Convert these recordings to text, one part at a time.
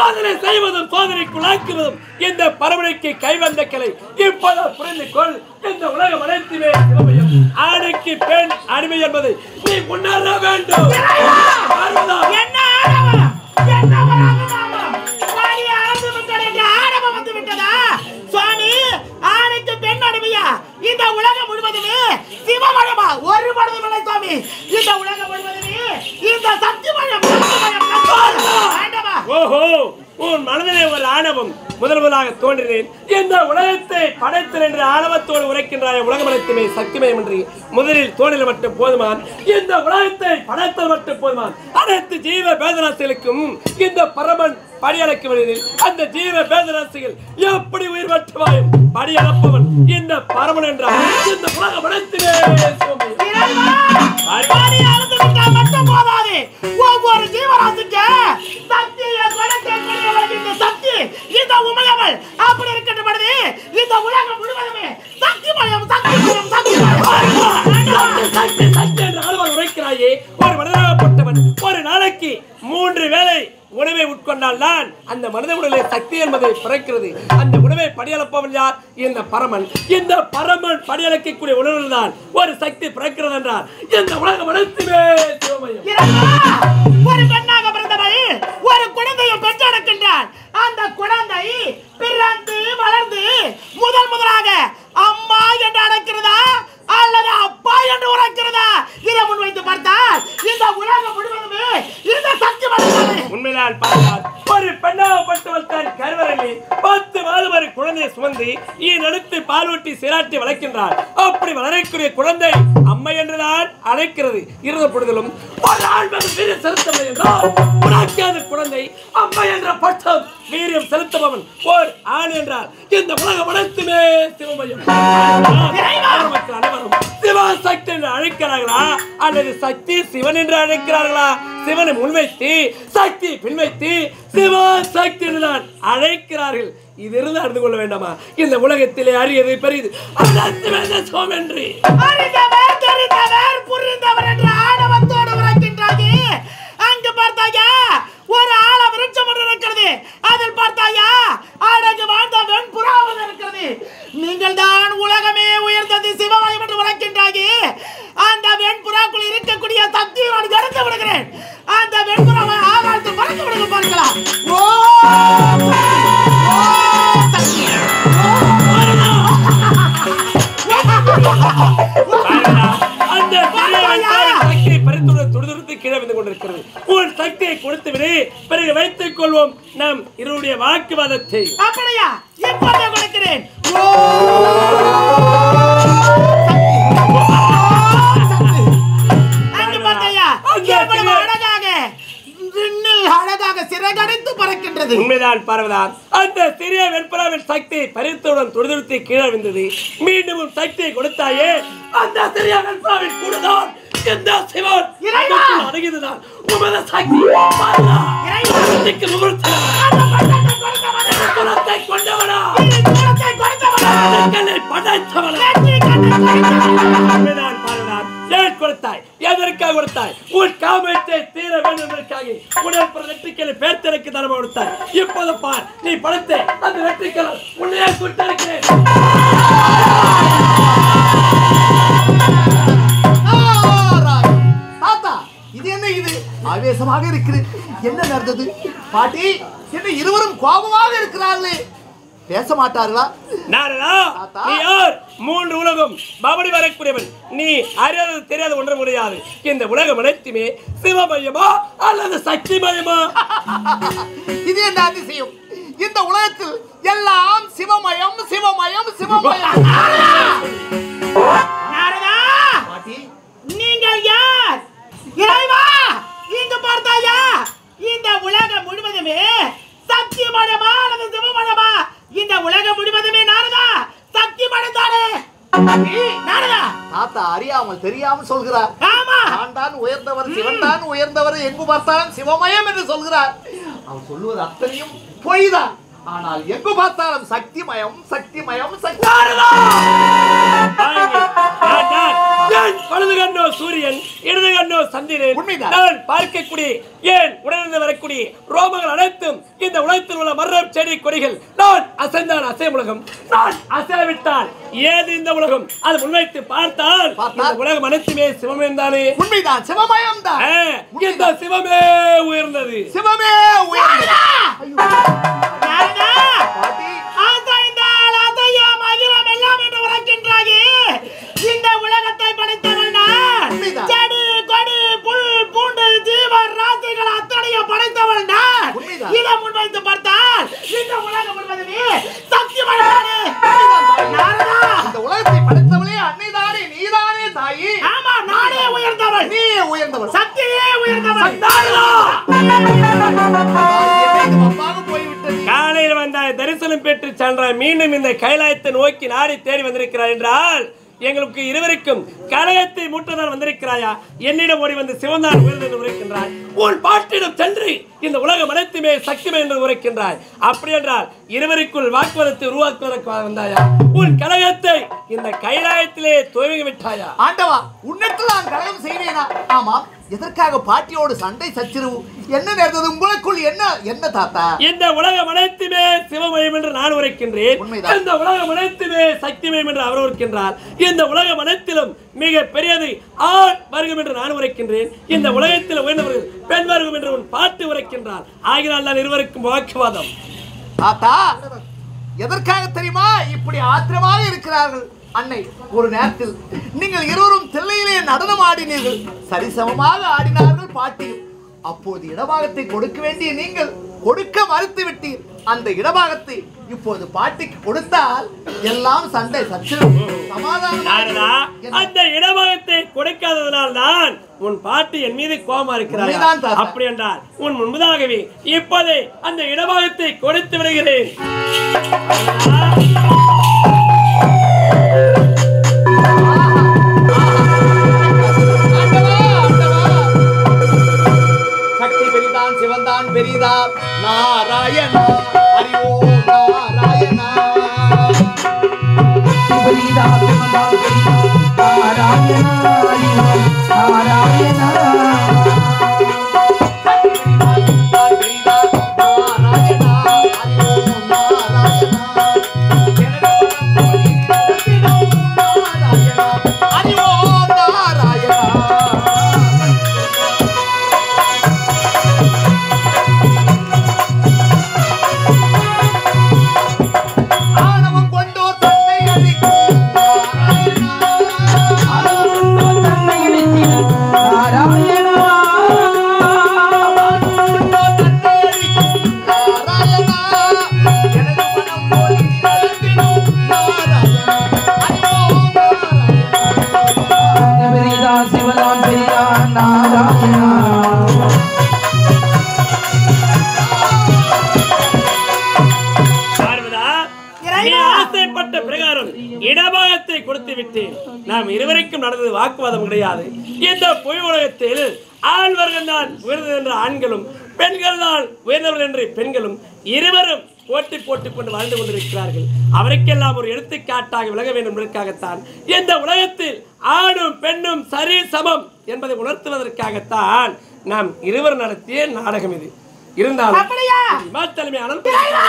சோதனை செய்வதும் சோதனைக்குள்ளாக்குவதும் இந்த பரம்பரைக்கு கைவந்த கிளை இப்போது புரிந்து கொள் இந்த உலகம் அனைத்துமே சிவமயம் ஆணுக்கு பெண் அடிமை என்பதை நீ உணர வேண்டும் பார்வதா, என்ன ஆணவம்? என்ன ஒரு அனுதாபம்? சுவாமி ஆண்டு விட்டது என்று ஆணவம் வந்து விட்டதா? சுவாமி, ஆணுக்கு பெண் அடிமையா? இந்த உலகம் முழுவதுமே சிவமயமா? ஒரு பொழுதும் இல்லை சுவாமி. இந்த உலகம் முழுவதுமே இந்த சத்தியமயம், சத்தியமயம், சத்தியமயம். வேண்டாமா? ஓஹோ உன் மனதிலே ஒரு ஆணவம் முதல் முதலாக தோன்றினேன் இந்த உலகத்தை படைத்தல் என்று ஆணவத்தோடு உரைக்கின்றாய உலகம் அனைத்துமே சக்திமயம் என்று முதலில் தோன்றல் மட்டும் போதுமான் இந்த உலகத்தை படைத்தல் மட்டும் போதுமான் அனைத்து ஜீவ பேதராசிகளுக்கும் இந்த பரமன் படியளக்கும் வழியில் அந்த ஜீவ பேதராசிகள் எப்படி உயிர் பெற்றுவாயும் படியளப்பவன் இந்த பரமன் என்றால் இந்த உலகம் அனைத்துமே சோமி. இறைவா, சுவாமி ஆண்டு விட்டால் மட்டும் போதாது. ஒவ்வொரு ஜீவராசிக்கு சக்தியை கொடுக்கக்கூடியவள் இந்த சக்தி, இந்த உமையவள். அப்படி இருக்கின்ற பொழுது, இந்த உலகம் முழுவதுமே சக்திமயம், சக்திமயம், சக்திமயம். வேண்டாமா? சக்தி, சக்தி, சக்தி என்று ஆழ்வார் உரைக்கிறாயே ஒரு மனிதனாகப்பட்டவன் ஒரு நாளைக்கு மூன்று வேளை உணவை உட்கொண்டால் தான் அந்த மனித உடலே சக்தி என்பதை பிறக்கிறது அந்த உணவை படியளப்பவன் யார் இந்த பரமன் இந்த பரமன் படியளக்கக்கூடிய உணவில் தான் ஒரு சக்தி பிறக்கிறது என்றார் இந்த உலகம் அனைத்துமே சிவமயம் இறைவா, ஒரு பெண்ணாக பிறந்தவள் ஒரு குழந்தையை பெற்றெடுக்கின்றாள் அந்த குழந்தை பிறந்து வளர்ந்து முதல் முதலாக அம்மா என்று அழைக்கிறதா அல்லது அப்பா என்று உரைக்கிறதா இதை முன்வைத்து பார்த்தால் இந்த உலகம் முழுவதுமே இந்த சக்தி வளர்ந்தது உண்மையினால் பார்த்தால் ஒரு பெண்ணாகப்பட்டவள் தான் கருவறையில் பத்து மாதம் வரை குழந்தையை சுமந்து ஈனெடுத்து பாலூட்டி சீராட்டி வளர்க்கின்றார் அப்படி வளரக்கூடிய குழந்தை அம்மை என்றுதான் அழைக்கிறது இருந்த பொழுதிலும் ஒரு ஆண்மகன் வீரியம் செலுத்தவில்லை என்றால் உனக்கு அந்த குழந்தை அம்மை என்ற பட்டம் வீரியம் செலுத்துபவன் ஓர் ஆண் என்றால் இந்த உலகம் அனைத்துமே சிவமயம் மக்கள் அனைவரும் சிவசக்தி என்று அழைக்கிறார்களா அல்லது சக்தி சிவன் என்று அழைக்கிறார்களா சிவனை முன்வைத்து சக்தி பின்வைத்து சிவசக்தி என்று தான் அழைக்கிறார்கள் இதிலிருந்து அறிந்து கொள்ள வேண்டாமா இந்த உலகத்திலே அரியது பெரியது அனைத்துமே சோமென்றி அறிந்தவர் தெரிந்தவர் புரிந்தவர் என்ற ஆணவத்தோடு உரைக்கின்றாயே அங்கு பார்த்தாயா ஒரு ஆழ விருட்சம் ஒன்று இருக்கிறது அதில் பார்த்தாயா அழகு வாழ்ந்த வெண்புறாவது இருக்கிறது நீங்கள் தான் உலகமே உயர்ந்தது சிவமயம் என்று உரைக்கின்றாயே அந்த வெண்புறாக்குள் இருக்கக்கூடிய சக்தியை நான் எடுத்து விடுகிறேன் அந்த வெண்புறாவை ஆகாயத்தில் மறைத்து விடுங்க பார்க்கலாம் ஓ சக்தி! அந்த சிறிய வெண்பாவின் சக்தியை பறித்துள்ள துடிதுடித்து கீழே வந்து கொண்டிருக்கிறது உன் சக்தியை கொடுத்து விடு பிறகு வைத்துக் கொள்வோம் நாம் இருவருடைய வாக்குவாதத்தை அப்படியா இப்போதே கொடுக்கிறேன் ஓ அங்கு பார்த்தாயா அங்கே எவ்வளவு சிறு- அழகாக விண்ணில் அழகாக சிறகடைத்து பறக்கின்றது உண்மைதான் பார்வதான் அந்த சிறிய வெண்புறாவின் சக்தி பறித்தவுடன் துடிதுடித்து கீழே விழுந்தது மீண்டும் உன் சக்தியை கொடுத்தாயே அந்த சிறிய வெண்புறாவின் கூடுதான் இந்த சிவன் இறைவா! அதற்குள் அடங்கியதுதான் உமது சக்தி பார்வதா, இறைவா! சக்திக்கு முகூர்த்தம். அந்த பட்டத்தை கொடுத்தவனே, இந்த குலத்தை கொண்டவனா இந்த குலத்தை கொடுத்தவனே, கண்களை படைத்தவனா வெற்றி கண்ணை கொடுத்தவனே. உண்மைதான் பார்வதான் ஏன் கொடுத்தாய் எதற்காக கொடுத்தாய் உன் காமத்தை தீர வேண்டும் என்பதற்காக உடல் பிற வெற்றிகளை பேர்த்தெடுக்க தரமா கொடுத்தாய் இப்போது பார் நீ படைத்த அந்த வெற்றிகளை உன்னையே சுட்டிருக்கிறேன் ஆராய். தாத்தா இது என்ன இது ஆவேசமாக இருக்குது என்ன நடந்தது பாட்டி என்ன இருவரும் கோபமாக இருக்கிறார்களே பேச மாட்டார்களா நாரதா தாத்தா. நீ யார் மூன்று உலகம் பவனி வரக்கூடியவன் நீ அறியாதது தெரியாத ஒன்று முடியாது இந்த உலகம் அனைத்துமே சிவமயமா அல்லது சக்திமயமா இது என்ன அதிசயம் இந்த உலகத்தில் எல்லாம் சிவமயம் சிவமயம் சிவமயம் நாரதா பாட்டி நீங்கள் யார் இறைவா இங்கு பார்த்தாயா இந்த உலகம் முழுவதுமே சத்தியமடமா அல்லது சிவமடமா இந்த உலகம் முழுவதுமே நாரதா சத்தியமடத்தானே நாரதா தாத்தா அறியாமல் தெரியாமல் சொல்கிறார் ஆமா நான் தான் உயர்ந்தவர் சிவன் தான் உயர்ந்தவர் எங்கு பார்த்தாலும் சிவமயம் என்று சொல்கிறார் அவர் சொல்லுவது அத்தனையும் பொய்தான் ஆனால் எங்கு பார்த்தாலும் சக்திமயம் சக்திமயம் சக்தி வாங்கி. நான் தான். என் வலது கண்ணோ சூரியன் இடது கண்ணோ சந்திரன் உண்மைதான். நான் பார்க்கக்கூடிய ஏன் உடனிருந்து வரக்கூடிய ரோமங்கள் அனைத்தும் இந்த உலகத்தில் உள்ள மரம் செடி கொடிகள் நான் அசைந்தான் அசை உலகம் நான் அசைவிட்டால் ஏது இந்த உலகம் அது முன்வைத்து பார்த்தால் பார்த்தால்? இந்த உலகம் அனைத்துமே சிவமே தானே உண்மைதான் சிவமயம் தான் ஆ, இந்த சிவமே உயர்ந்தது சிவமே உயர்ந்தது. யாருங்க? பாட்டி ஆசாய்ந்தால் அசையாம் அகிலம் எல்லாம் என்று உரைக்கின்றாயே. இந்த உலகத்தை படைத்தவன் நான். உண்மைதான். செடி, கொடி, புல், பூண்டு, ஜீவன், ராசிகள் அத்தனையும் படைத்தவன் நான். உண்மைதான். இதை முன்வைத்து பார்த்தால் இந்த உலகம் முழுவதுமே சத்தியமடையாதே. நாரதா, இந்த உலகத்தை படைத்தவளே அன்னைதானே நீதானே தாயி ஆமா நானே உயர்ந்தவன் நீ உயர்ந்தவள் சக்தியே உயர்ந்தவன் அப்பாக போய்விட்டது காலையில் வந்தாய் தரிசனம் பெற்று சென்றாய் மீண்டும் இந்த கைலாயத்தை நோக்கி நாடி தேடி வந்திருக்கிறாய் என்றால் எங்களுக்கு இருவருக்கும் கலகத்தை மூட்டதான் வந்திருக்கிறாயா என்னிடம் ஓடி வந்து சிவந்தான் உயர்ந்து என்று உரைக்கின்றாய் உன் பாட்டிடம் சென்று இந்த உலகம் அனைத்துமே சக்திமே என்று உரைக்கின்றாய் அப்படி என்றால் இருவருக்குள் வாக்குவாதத்தை உருவாக்குவதற்கு வந்தாயா உன் கலகத்தை இந்த கைலாயத்திலே துவங்கி விட்டாயா ஆண்டவா உன்னிடத்தில் நான் கலகம் செய்வேனா ஆமாம் எதற்காக பாட்டியோடு சண்டை சச்சரவு என்ன நேர்ந்தது உங்களுக்குள் என்ன என்ன தாத்தா இந்த உலகம் அனைத்துமே சிவமயம் என்று நான் உரைக்கின்றேன் உண்மைதான். இந்த உலகம் அனைத்துமே சக்திமயம் என்று அவர் உரைக்கின்றார் இந்த உலகம் அனைத்திலும் மிக பெரியது ஆண் வர்க்கம் என்று நான் உரைக்கின்றேன் இந்த உலகத்தில் உயர்ந்தவர்கள் பெண் வர்க்கம் என்று உன் பாட்டு உரைக்கின்றார் ஆகினால் நான் இருவருக்கும் வாக்குவாதம் தாத்தா எதற்காக தெரியுமா இப்படி ஆத்திரமாக இருக்கிறார்கள் அன்னை ஒரு நேரத்தில் நீங்கள் இருவரும் தில்லையிலே நடனம் ஆடினீர்கள் சரிசமமாக ஆடினார்கள் பாட்டியும் அப்போது இடபாகத்தை கொடுக்க வேண்டிய நீங்கள் கொடுக்க மறுத்து விட்டீர் அந்த இடபாகத்தை இப்போது பாட்டிக்கு கொடுத்தால் எல்லாம் சண்டை சச்சரவு சமாதானம் நாரதா அந்த இடபாகத்தை கொடுக்காததனால் தான் உன் பாட்டு என் மீது கோபமா இருக்கிறார் உண்மைதான் தாத்தா. அப்படி என்றால் உன் முன்பதாகவே இப்போதே அந்த இடபாகத்தை கொடுத்து விடுகிறேன் ஆண்டவா, ஆண்டவா. சக்தி பெரிதான் சிவன்தான் பெரிதான் நாராயணா அறிவோ நாராயணா சிவன்தான் பெரிதான் நாராயணா அறிவோ நாராயணா நாராயணா அறிவோ நாராயணா ஆணவம் கொண்டோர் தன்னை அழிக்கும் நாராயணா. கொண்டோர் தன்னை அழிக்கும் நாராயணா. எனது மனம் போல் நடந்திடும் நாராயணா. அறிவோ நாராயணா. சிவதான் பெரியா நாராயணா பார்வதா நீ இறைவா! ஆசைப்பட்ட பிரகாரம் இடபாகத்தை கொடுத்து விட்டேன் நாம் இருவருக்கும் நடந்தது வாக்குவாதம் கிடையாது இந்த பொய் உலகத்தில் ஆண்வர்கள் தான் உயர்ந்தது என்ற ஆண்களும் பெண்கள் தான் உயர்ந்தவர்கள் என்று பெண்களும் இருவரும் போட்டி போட்டுக் கொண்டு வாழ்ந்து கொண்டிருக்கிறார்கள் அவருக்கெல்லாம் ஒரு எடுத்துக்காட்டாக விலக வேண்டும் என்பதற்காகத்தான் இந்த உலகத்தில் ஆணும் பெண்ணும் சரி சமம் என்பதை உணர்த்துவதற்காகத்தான் நாம் இருவர் நடத்திய நாடகம் இது இருந்தாலும் அப்படியா? தலைமை அனல்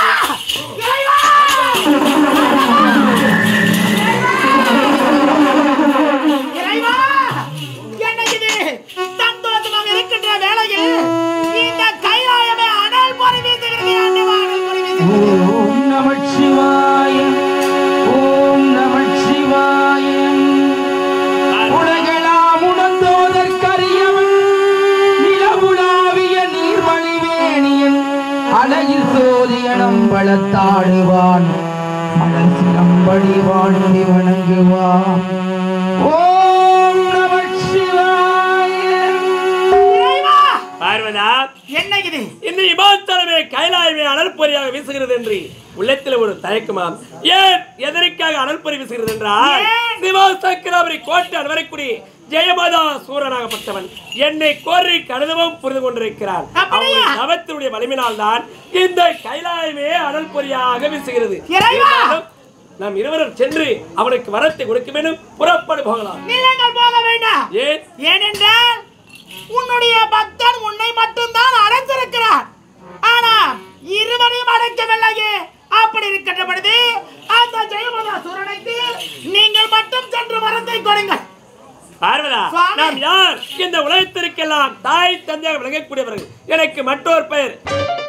இறைவா! என்ன இது? சந்தோஷமாக இருக்கின்ற வேளையில் இந்த கைலாயமே அனல் பொறி வீசுகிறது, ஆண்டவா, அனல் பொறி வீசுகிறது. ஓம் நம சிவாய ஓம் நம சிவாய உலகெல்லாம் உணர்ந்தோதற்கரியவன் நிலவுலாவிய நீர்மணிவேணியன் அழகில் சோதியனம் வளத்தாடுவான் மலர் சிலம்படி வாழ்ந்தி வணங்குவான் ஓம் நம சிவாய இறைவா! பார்வதா என்ன இது இந்த இமாத்தலமே கைலாயமே அனல் பொறியாக வீசுகிறது என்று உள்ளத்தில் ஒரு தயக்கமாம் ஏன் எதற்காக அனல் பொறி வீசுகிறது என்றால் ஏன்? சிவசக்கராபுரி கோட்டை அனுவரக்கூடிய ஜெயமாதா சூரனாகப்பட்டவன் என்னை கோரி கடிதமும் புரிந்து கொண்டிருக்கிறான் அப்படியா? அவனுடைய தவத்தினுடைய வலிமையினால் தான் இந்த கைலாயமே அனல் பொறியாக வீசுகிறது இறைவா! இருந்தாலும் நாம் இருவரும் சென்று அவனுக்கு வரத்தை கொடுக்க வேண்டும் புறப்படு போகலாம் நீங்கள் போக வேண்டாம் ஏன் ஏனென்றால் கிடைக்கவில்லையே அப்படி இருக்கின்ற பொழுது அந்த ஜெயமதா சூரனுக்கு நீங்கள் மட்டும் சென்று வரத்தை கொடுங்கள் பார்வதா சுவாமி. நாம் யார் இந்த உலகத்திற்கெல்லாம் தாய் தந்தையாக விளங்கக்கூடியவர்கள் எனக்கு மற்றொரு பெயர்